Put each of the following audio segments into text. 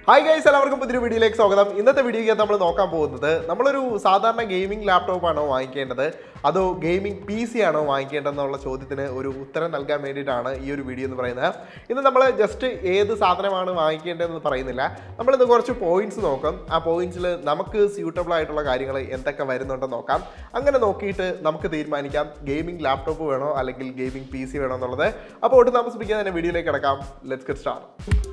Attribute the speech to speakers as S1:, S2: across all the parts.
S1: hi guys എല്ലാവർക്കും പുതിയൊരു വീഡിയോയിലേക്ക് സ്വാഗതം ഇന്നത്തെ വീഡിയോയ്ക്ക് നമ്മൾ നോക്കാൻ പോകുന്നത് നമ്മളൊരു സാധാരണ ഗെയിമിംഗ് ലാപ്ടോപ്പ് ആണോ വാങ്ങിക്കേണ്ടത് അതോ ഗെയിമിംഗ് പി സി ആണോ വാങ്ങിക്കേണ്ടതെന്നുള്ള ചോദ്യത്തിന് ഒരു ഉത്തരം നൽകാൻ വേണ്ടിയിട്ടാണ് ഈ ഒരു വീഡിയോ എന്ന് പറയുന്നത് ഇന്ന് നമ്മൾ ജസ്റ്റ് ഏത് സാധനമാണ് വാങ്ങിക്കേണ്ടതെന്ന് പറയുന്നില്ല നമ്മളിന്ന് കുറച്ച് പോയിന്റ്സ് നോക്കാം ആ പോയിന്റ്സിൽ നമുക്ക് സ്യൂട്ടബിൾ ആയിട്ടുള്ള കാര്യങ്ങൾ എന്തൊക്കെ വരുന്നുണ്ടെന്ന് നോക്കാം അങ്ങനെ നോക്കിയിട്ട് നമുക്ക് തീരുമാനിക്കാം ഗെയിമിംഗ് ലാപ്ടോപ്പ് വേണോ അല്ലെങ്കിൽ ഗെയിമിംഗ് പി സി വേണോ എന്നുള്ളത് അപ്പോൾ ഒട്ടും താമസിപ്പിക്കാൻ തന്നെ വീഡിയോയിലേക്ക് കിടക്കാം ലെറ്റ്സ് ഗെറ്റ് സ്റ്റാർട്ട്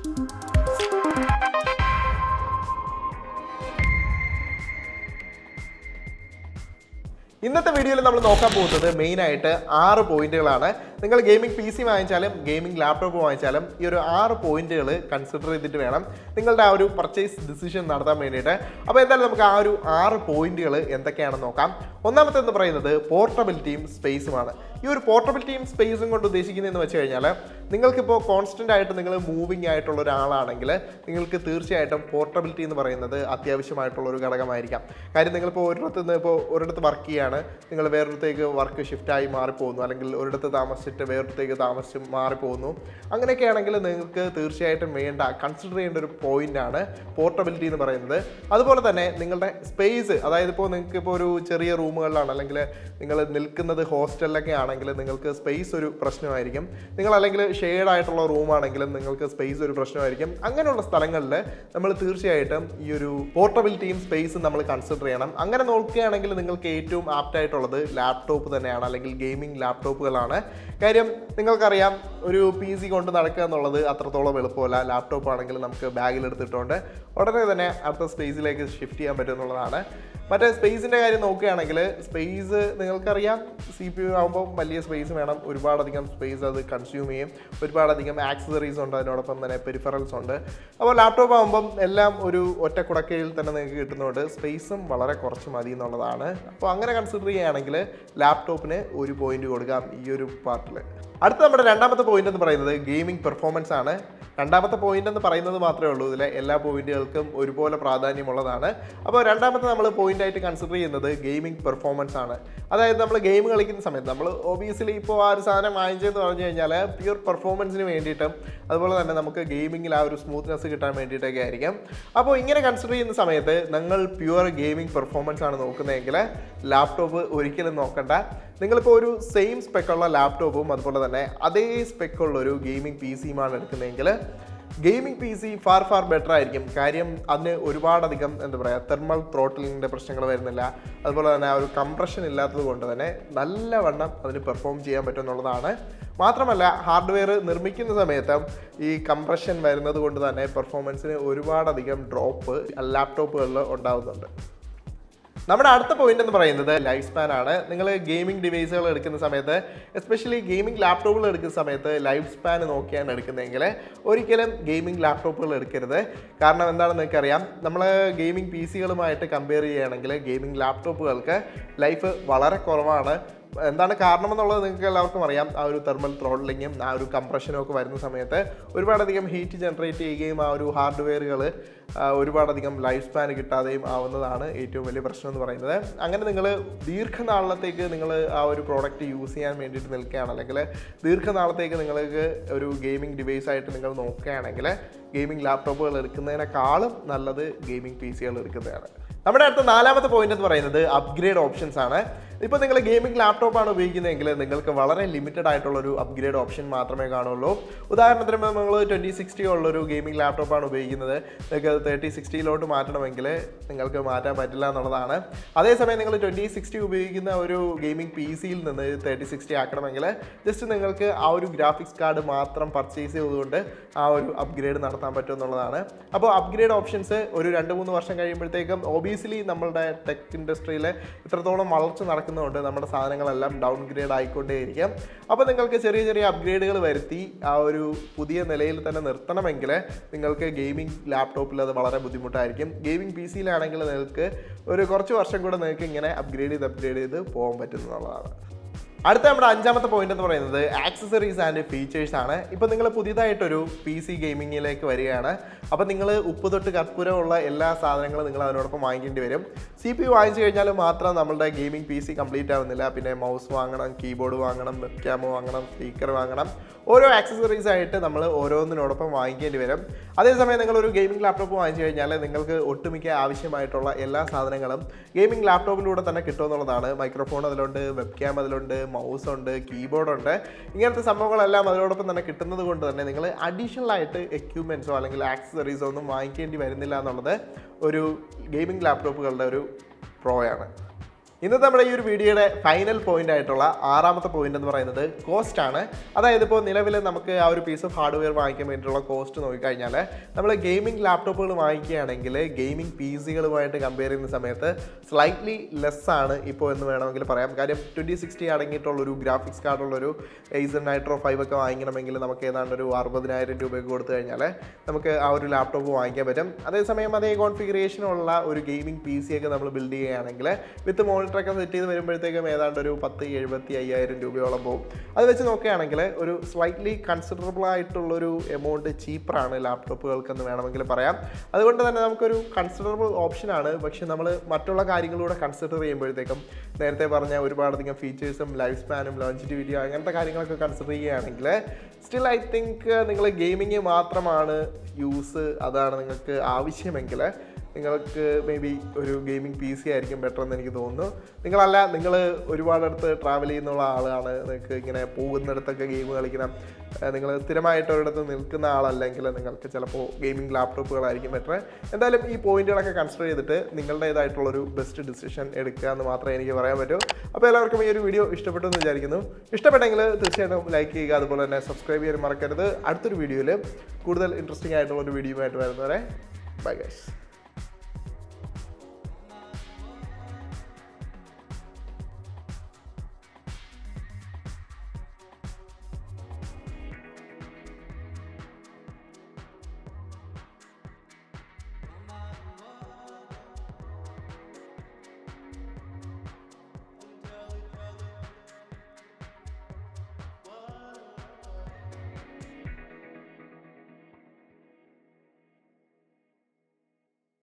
S1: ഇന്നത്തെ വീഡിയോയിൽ നമ്മൾ നോക്കാൻ പോകുന്നത് മെയിൻ ആയിട്ട് ആറ് പോയിന്റുകളാണ് നിങ്ങൾ ഗെയിമിംഗ് പി സി വാങ്ങിച്ചാലും ഗെയിമിംഗ് ലാപ്ടോപ്പ് വാങ്ങിച്ചാലും ഈ ഒരു ആറ് പോയിന്റുകൾ കൺസിഡർ ചെയ്തിട്ട് വേണം നിങ്ങളുടെ ആ ഒരു പർച്ചേസ് ഡിസിഷൻ നടത്താൻ വേണ്ടിയിട്ട് അപ്പോൾ എന്തായാലും നമുക്ക് ആ ഒരു ആറ് പോയിന്റുകൾ എന്തൊക്കെയാണെന്ന് നോക്കാം ഒന്നാമത്തെ എന്ന് പറയുന്നത് പോർട്ടബിലിറ്റിയും സ്പേസുമാണ് ഈ ഒരു പോർട്ടബിലിറ്റിയും സ്പേസും കൊണ്ട് ഉദ്ദേശിക്കുന്നതെന്ന് വെച്ച് കഴിഞ്ഞാൽ നിങ്ങൾക്കിപ്പോൾ കോൺസ്റ്റൻ്റ് ആയിട്ട് നിങ്ങൾ മൂവിങ് ആയിട്ടുള്ള ഒരാളാണെങ്കിൽ നിങ്ങൾക്ക് തീർച്ചയായിട്ടും പോർട്ടബിലിറ്റി എന്ന് പറയുന്നത് അത്യാവശ്യമായിട്ടുള്ള ഒരു ഘടകമായിരിക്കാം കാര്യം നിങ്ങളിപ്പോൾ ഒരിടത്ത് നിന്ന് ഇപ്പോൾ ഒരിടത്ത് വർക്ക് ചെയ്യാണ് നിങ്ങൾ വേറൊരിടത്തേക്ക് വർക്ക് ഷിഫ്റ്റായി മാറിപ്പോകുന്നു അല്ലെങ്കിൽ ഒരിടത്ത് താമസിച്ചിട്ട് വേറൊരിടത്തേക്ക് താമസിച്ച് മാറിപ്പോകുന്നു അങ്ങനെയൊക്കെ ആണെങ്കിൽ നിങ്ങൾക്ക് തീർച്ചയായിട്ടും വേണ്ട കൺസിഡർ ചെയ്യേണ്ട ഒരു പോയിന്റാണ് പോർട്ടബിലിറ്റി എന്ന് പറയുന്നത് അതുപോലെ തന്നെ നിങ്ങളുടെ സ്പേസ് അതായത് ഇപ്പോൾ നിങ്ങൾക്ക് ഇപ്പോൾ ഒരു ചെറിയ റൂമുകളിലാണ് അല്ലെങ്കിൽ നിങ്ങൾ നിൽക്കുന്നത് ഹോസ്റ്റലിലൊക്കെ ആണെങ്കിൽ നിങ്ങൾക്ക് സ്പേസ് ഒരു പ്രശ്നമായിരിക്കും നിങ്ങൾ അല്ലെങ്കിൽ ഷെയ്ഡ് ആയിട്ടുള്ള റൂമാണെങ്കിലും നിങ്ങൾക്ക് സ്പേസ് ഒരു പ്രശ്നമായിരിക്കും അങ്ങനെയുള്ള സ്ഥലങ്ങളിൽ നമ്മൾ തീർച്ചയായിട്ടും ഈ ഒരു പോർട്ടബിലിറ്റിയും സ്പേസും നമ്മൾ കൺസിഡർ ചെയ്യണം അങ്ങനെ നോക്കുകയാണെങ്കിൽ നിങ്ങൾക്ക് ഏറ്റവും ആപ്റ്റ് ആയിട്ടുള്ളത് ലാപ്ടോപ്പ് തന്നെയാണ് അല്ലെങ്കിൽ ഗെയിമിംഗ് ലാപ്ടോപ്പുകളാണ് കാര്യം നിങ്ങൾക്കറിയാം ഒരു പി സി കൊണ്ട് നടക്കുക എന്നുള്ളത് അത്രത്തോളം എളുപ്പമല്ല ലാപ്ടോപ്പ് ആണെങ്കിൽ നമുക്ക് ബാഗിൽ എടുത്തിട്ടുണ്ട് ഉടനെ തന്നെ അടുത്ത സ്പേസിലേക്ക് ഷിഫ്റ്റ് ചെയ്യാൻ പറ്റും എന്നുള്ളതാണ് മറ്റേ സ്പേസിൻ്റെ കാര്യം നോക്കുകയാണെങ്കിൽ സ്പേസ് നിങ്ങൾക്കറിയാം സി പി യു ആകുമ്പോൾ വലിയ സ്പേസ് വേണം ഒരുപാടധികം സ്പേസ് അത് കൺസ്യൂം ചെയ്യും ഒരുപാടധികം ആക്സസറീസ് ഉണ്ട് അതിനോടൊപ്പം തന്നെ പെരിഫറൽസ് ഉണ്ട് അപ്പോൾ ലാപ്ടോപ്പ് ആകുമ്പം എല്ലാം ഒരു ഒറ്റ കുടക്കയിൽ തന്നെ നിങ്ങൾക്ക് കിട്ടുന്നതുകൊണ്ട് സ്പേസും വളരെ കുറച്ച് മതി എന്നുള്ളതാണ് അപ്പോൾ അങ്ങനെ കൺസിഡർ ചെയ്യുകയാണെങ്കിൽ ലാപ്ടോപ്പിന് ഒരു പോയിന്റ് കൊടുക്കാം ഈ ഒരു പാർട്ടിൽ അടുത്ത നമ്മുടെ രണ്ടാമത്തെ പോയിന്റ് എന്ന് പറയുന്നത് ഗെയിമിംഗ് പെർഫോമൻസ് ആണ് രണ്ടാമത്തെ പോയിന്റ് എന്ന് പറയുന്നത് മാത്രമേ ഉള്ളൂ ഇതിലെ എല്ലാ പോയിന്റുകൾക്കും ഒരുപോലെ പ്രാധാന്യമുള്ളതാണ് അപ്പോൾ രണ്ടാമത്തെ നമ്മൾ പോയിന്റ് ആയിട്ട് കൺസിഡർ ചെയ്യുന്നത് ഗെയിമിംഗ് പെർഫോമൻസ് ആണ് അതായത് നമ്മൾ ഗെയിം കളിക്കുന്ന സമയത്ത് നമ്മൾ ഒബിയസ്ലി ഇപ്പോൾ ആ ഒരു സാധനം വാങ്ങിച്ചതെന്ന് പറഞ്ഞു കഴിഞ്ഞാൽ പ്യൂർ പെർഫോമൻസിന് വേണ്ടിയിട്ടും അതുപോലെ തന്നെ നമുക്ക് ഗെയിമിങ്ങിൽ ആ ഒരു സ്മൂത്ത്നെസ് കിട്ടാൻ വേണ്ടിയിട്ടൊക്കെ ആയിരിക്കും അപ്പോൾ ഇങ്ങനെ കൺസിഡർ ചെയ്യുന്ന സമയത്ത് നിങ്ങൾ പ്യുവർ ഗെയിമിംഗ് പെർഫോമൻസ് ആണ് നോക്കുന്നതെങ്കിൽ ലാപ്ടോപ്പ് ഒരിക്കലും നോക്കണ്ട നിങ്ങളിപ്പോൾ ഒരു സെയിം സ്പെക്കുള്ള ലാപ്ടോപ്പും അതുപോലെ തന്നെ അതേ സ്പെക്കുള്ള ഒരു ഗെയിമിംഗ് പി സിയുമാണ് എടുക്കുന്നതെങ്കിൽ gaming P C far far better ആയിരിക്കും കാര്യം അതിന് ഒരുപാടധികം എന്താ പറയുക തെർമൽ ത്രോട്ടിലിൻ്റെ പ്രശ്നങ്ങൾ വരുന്നില്ല അതുപോലെ തന്നെ ആ ഒരു കംപ്രഷൻ ഇല്ലാത്തത് കൊണ്ട് തന്നെ നല്ലവണ്ണം അതിന് പെർഫോം ചെയ്യാൻ പറ്റും എന്നുള്ളതാണ് മാത്രമല്ല ഹാർഡ്വെയർ നിർമ്മിക്കുന്ന സമയത്ത് ഈ കംപ്രഷൻ വരുന്നത് കൊണ്ട് തന്നെ പെർഫോമൻസിന് ഒരുപാടധികം ഡ്രോപ്പ് ലാപ്ടോപ്പുകളിൽ ഉണ്ടാകുന്നുണ്ട് നമ്മുടെ അടുത്ത പോയിന്റ് എന്ന് പറയുന്നത് ലൈഫ് സ്പാൻ ആണ് നിങ്ങൾ ഗെയിമിംഗ് ഡിവൈസുകൾ എടുക്കുന്ന സമയത്ത് എസ്പെഷ്യലി ഗെയിമിംഗ് ലാപ്ടോപ്പുകൾ എടുക്കുന്ന സമയത്ത് ലൈഫ് സ്പാൻ നോക്കിയാണ് എടുക്കുന്നതെങ്കിൽ ഒരിക്കലും ഗെയിമിംഗ് ലാപ്ടോപ്പുകൾ എടുക്കരുത് കാരണം എന്താണെന്ന് നിങ്ങൾക്കറിയാം നമ്മൾ ഗെയിമിംഗ് പി സികളുമായിട്ട് കമ്പയർ ചെയ്യുകയാണെങ്കിൽ ഗെയിമിംഗ് ലാപ്ടോപ്പുകൾക്ക് ലൈഫ് വളരെ കുറവാണ് എന്താണ് കാരണം എന്നുള്ളത് നിങ്ങൾക്ക് എല്ലാവർക്കും അറിയാം ആ ഒരു തെർമൽ ത്രോട്ട്ലിങ്ങും ആ ഒരു കംപ്രഷനും ഒക്കെ വരുന്ന സമയത്ത് ഒരുപാടധികം ഹീറ്റ് ജനറേറ്റ് ചെയ്യുകയും ആ ഒരു ഹാർഡ്വെയറുകൾ ഒരുപാടധികം ലൈഫ് സ്പാൻ കിട്ടാതെയും ആവുന്നതാണ് ഏറ്റവും വലിയ പ്രശ്നം എന്ന് പറയുന്നത് അങ്ങനെ നിങ്ങൾ ദീർഘനാളത്തേക്ക് നിങ്ങൾ ആ ഒരു പ്രോഡക്റ്റ് യൂസ് ചെയ്യാൻ വേണ്ടിയിട്ട് നിൽക്കുകയാണ് അല്ലെങ്കിൽ ദീർഘനാളത്തേക്ക് നിങ്ങൾക്ക് ഒരു ഗെയിമിംഗ് ഡിവൈസ് ആയിട്ട് നിങ്ങൾ നോക്കുകയാണെങ്കിൽ ഗെയിമിംഗ് ലാപ്ടോപ്പുകൾ എടുക്കുന്നതിനേക്കാളും നല്ലത് ഗെയിമിംഗ് പി സികൾ എടുക്കുന്നതാണ് നമ്മുടെ അടുത്ത നാലാമത്തെ പോയിന്റ് എന്ന് പറയുന്നത് അപ്ഗ്രേഡ് ഓപ്ഷൻസ് ആണ് ഇപ്പോൾ നിങ്ങൾ ഗെയിമിംഗ് ലാപ്ടോപ്പാണ് ഉപയോഗിക്കുന്നതെങ്കിൽ നിങ്ങൾക്ക് വളരെ ലിമിറ്റഡ് ആയിട്ടുള്ള ഒരു അപ്ഗ്രേഡ് ഓപ്ഷൻ മാത്രമേ കാണുള്ളൂ ഉദാഹരണത്തിന് ഇപ്പോൾ നിങ്ങൾ ട്വൻറ്റി സിക്സ്റ്റി ഉള്ളൊരു ഗെയിമിംഗ് ലാപ്ടോപ്പാണ് ഉപയോഗിക്കുന്നത് നിങ്ങൾക്ക് അത് തേർട്ടി സിക്സ്റ്റിയിലോട്ട് മാറ്റണമെങ്കിൽ നിങ്ങൾക്ക് മാറ്റാൻ പറ്റില്ല എന്നുള്ളതാണ് അതേസമയം നിങ്ങൾ ട്വൻറ്റി സിക്സ്റ്റി ഉപയോഗിക്കുന്ന ഒരു ഗെയിമിംഗ് പി സിയിൽ നിന്ന് തേർട്ടി സിക്സ്റ്റി ആക്കണമെങ്കിൽ ജസ്റ്റ് നിങ്ങൾക്ക് ആ ഒരു ഗ്രാഫിക്സ് കാർഡ് മാത്രം പർച്ചേസ് ചെയ്തുകൊണ്ട് ആ ഒരു അപ്ഗ്രേഡ് നടത്താൻ പറ്റും എന്നുള്ളതാണ് അപ്പോൾ അപ്ഗ്രേഡ് ഓപ്ഷൻസ് ഒരു രണ്ട് മൂന്ന് വർഷം കഴിയുമ്പോഴത്തേക്കും ഒബിയസ്ലി നമ്മളുടെ ടെക് ഇൻഡസ്ട്രിയിൽ ഇത്രത്തോളം വളർച്ച നടക്കുന്നതുകൊണ്ട് നമ്മുടെ സാധനങ്ങളെല്ലാം ഡൗൺ ഗ്രേഡ് ആയിക്കൊണ്ടേയിരിക്കും അപ്പോൾ നിങ്ങൾക്ക് ചെറിയ ചെറിയ അപ്ഗ്രേഡുകൾ വരുത്തി ആ ഒരു പുതിയ നിലയിൽ തന്നെ നിർത്തണമെങ്കിൽ നിങ്ങൾക്ക് ഗെയിമിംഗ് ലാപ്ടോപ്പിൽ അത് വളരെ ബുദ്ധിമുട്ടായിരിക്കും ഗെയിമിംഗ് പി സിയിലാണെങ്കിൽ നിങ്ങൾക്ക് ഒരു കുറച്ച് വർഷം കൂടെ നിങ്ങൾക്ക് ഇങ്ങനെ അപ്ഗ്രേഡ് ചെയ്ത് അപ്ഗ്രേഡ് ചെയ്ത് പോകാൻ പറ്റുന്നതാണ് അടുത്ത നമ്മുടെ അഞ്ചാമത്തെ പോയിന്റ് എന്ന് പറയുന്നത് ആക്സസറീസ് ആൻഡ് ഫീച്ചേഴ്സ് ആണ് ഇപ്പോൾ നിങ്ങൾ പുതിയതായിട്ടൊരു പി സി ഗെയിമിങ്ങിലേക്ക് വരികയാണ് അപ്പോൾ നിങ്ങൾ ഉപ്പ് തൊട്ട് കർപ്പൂരമുള്ള എല്ലാ സാധനങ്ങളും നിങ്ങൾ അതിനോടൊപ്പം വാങ്ങിക്കേണ്ടി വരും സി പി വാങ്ങിച്ചു കഴിഞ്ഞാൽ മാത്രം നമ്മളുടെ ഗെയിമിംഗ് പി സി കംപ്ലീറ്റ് ആവുന്നില്ല പിന്നെ മൗസ് വാങ്ങണം കീബോർഡ് വാങ്ങണം വെബ് ക്യാമ് വാങ്ങണം സ്പീക്കർ വാങ്ങണം ഓരോ ആക്സസറീസ് ആയിട്ട് നമ്മൾ ഓരോന്നിനോടൊപ്പം വാങ്ങിക്കേണ്ടി വരും അതേസമയം നിങ്ങളൊരു ഗെയിമിംഗ് ലാപ്ടോപ്പ് വാങ്ങിച്ചു കഴിഞ്ഞാൽ നിങ്ങൾക്ക് ഒട്ടുമിക്ക ആവശ്യമായിട്ടുള്ള എല്ലാ സാധനങ്ങളും ഗെയിമിംഗ് ലാപ്ടോപ്പിലൂടെ തന്നെ കിട്ടുമെന്നുള്ളതാണ് മൈക്രോഫോൺ അതിലുണ്ട് വെബ് ക്യാം അതിലുണ്ട് മൗസ് ഉണ്ട് കീബോർഡ് ഉണ്ട് ഇങ്ങനത്തെ സംഭവങ്ങളെല്ലാം അതിനോടൊപ്പം തന്നെ കിട്ടുന്നത് കൊണ്ട് തന്നെ നിങ്ങൾ അഡീഷണൽ ആയിട്ട് എക്യുപ്മെൻറ്റ്സോ അല്ലെങ്കിൽ ആക്സസറീസോ ഒന്നും വാങ്ങിക്കേണ്ടി വരുന്നില്ല എന്നുള്ളത് ഒരു ഗെയിമിംഗ് ലാപ്ടോപ്പുകളുടെ ഒരു പ്രോയാണ് ഇന്നത്തെ നമ്മുടെ ഈ ഒരു വീഡിയോയുടെ ഫൈനൽ പോയിന്റ് ആയിട്ടുള്ള ആറാമത്തെ പോയിന്റ് എന്ന് പറയുന്നത് കോസ്റ്റ് ആണ് അതായത് ഇപ്പോൾ നിലവിൽ നമുക്ക് ആ ഒരു പീസ് ഓഫ് ഹാർഡ്വെയർ വാങ്ങിക്കാൻ വേണ്ടിയിട്ടുള്ള കോസ്റ്റ് നോക്കിക്കഴിഞ്ഞാൽ നമ്മൾ ഗെയിമിംഗ് ലാപ്ടോപ്പുകൾ വാങ്ങിക്കുകയാണെങ്കിൽ ഗെയിമിംഗ് പി സികളുമായിട്ട് കമ്പയർ ചെയ്യുന്ന സമയത്ത് സ്ലൈറ്റ്ലി ലെസ് ആണ് ഇപ്പോൾ എന്ന് വേണമെങ്കിൽ പറയാം കാര്യം ട്വൻറ്റി സിക്സ്റ്റി അടങ്ങിയിട്ടുള്ളൊരു ഗ്രാഫിക്സ് കാർഡുള്ളൊരു എയ്സർ നൈട്രോ ഫൈവ് ഒക്കെ വാങ്ങിക്കണമെങ്കിൽ നമുക്ക് ഏതാണ്ട് ഒരു അറുപതിനായിരം രൂപയൊക്കെ കൊടുത്തു കഴിഞ്ഞാൽ നമുക്ക് ആ ഒരു ലാപ്ടോപ്പ് വാങ്ങിക്കാൻ പറ്റും അതേസമയം അതേ കോൺഫിഗറേഷനുള്ള ഒരു ഗെയിമിംഗ് പി സി ഒക്കെ നമ്മൾ ബിൽഡ് ചെയ്യുകയാണെങ്കിൽ വിത്ത് മോണിറ്റർ ഒക്കെ സെറ്റ് ചെയ്ത് വരുമ്പോഴത്തേക്കും ഏതാണ്ട് ഒരു പത്ത് എഴുപത്തി അയ്യായിരം രൂപയോളം പോകും അത് വെച്ച് നോക്കുകയാണെങ്കിൽ ഒരു സ്ലൈറ്റ്ലി കൺസിഡറബിൾ ആയിട്ടുള്ളൊരു എമൗണ്ട് ചീപ്പറാണ് ലാപ്ടോപ്പുകൾക്ക് എന്ന് വേണമെങ്കിൽ പറയാം അതുകൊണ്ട് തന്നെ നമുക്കൊരു കൺസിഡറബിൾ ഓപ്ഷനാണ് പക്ഷെ നമ്മൾ മറ്റുള്ള കാര്യങ്ങളൂടെ കൺസിഡർ ചെയ്യുമ്പോഴത്തേക്കും നേരത്തെ പറഞ്ഞ ഒരുപാടധികം ഫീച്ചേഴ്സും ലൈഫ് സ്പാനും ലോഞ്ചിറ്റിവിറ്റി അങ്ങനത്തെ കാര്യങ്ങളൊക്കെ കൺസിഡർ ചെയ്യുകയാണെങ്കിൽ സ്റ്റിൽ ഐ തിങ്ക് നിങ്ങൾ ഗെയിമിങ് മാത്രമാണ് യൂസ് അതാണ് നിങ്ങൾക്ക് ആവശ്യമെങ്കിൽ നിങ്ങൾക്ക് മേ ബി ഒരു ഗെയിമിംഗ് പി സി ആയിരിക്കും ബെറ്റർ എന്ന് എനിക്ക് തോന്നുന്നു നിങ്ങളല്ല നിങ്ങൾ ഒരുപാടടുത്ത് ട്രാവൽ ചെയ്യുന്നുള്ള ആളാണ് നിങ്ങൾക്ക് ഇങ്ങനെ പോകുന്നിടത്തൊക്കെ ഗെയിം കളിക്കണം നിങ്ങൾ സ്ഥിരമായിട്ട് ഒരിടത്ത് നിൽക്കുന്ന ആളല്ലെങ്കിൽ നിങ്ങൾക്ക് ചിലപ്പോൾ ഗെയിമിംഗ് ലാപ്ടോപ്പുകളായിരിക്കും ബെറ്റർ എന്തായാലും ഈ പോയിന്റുകളൊക്കെ കൺസിഡർ ചെയ്തിട്ട് നിങ്ങളുടേതായിട്ടുള്ളൊരു ബെസ്റ്റ് ഡിസിഷൻ എടുക്കുക എന്ന് മാത്രമേ എനിക്ക് പറയാൻ പറ്റൂ അപ്പോൾ എല്ലാവർക്കും ഈ ഒരു വീഡിയോ ഇഷ്ടപ്പെട്ടു എന്ന് വിചാരിക്കുന്നു ഇഷ്ടപ്പെട്ടെങ്കിൽ തീർച്ചയായിട്ടും ലൈക്ക് ചെയ്യുക അതുപോലെ തന്നെ സബ്സ്ക്രൈബ് ചെയ്യാൻ മറക്കരുത് അടുത്തൊരു വീഡിയോയിൽ കൂടുതൽ ഇൻട്രസ്റ്റിംഗ് ആയിട്ടുള്ള ഒരു വീഡിയോ ആയിട്ട് വരുന്നവരെ ബൈ ഗൈസ്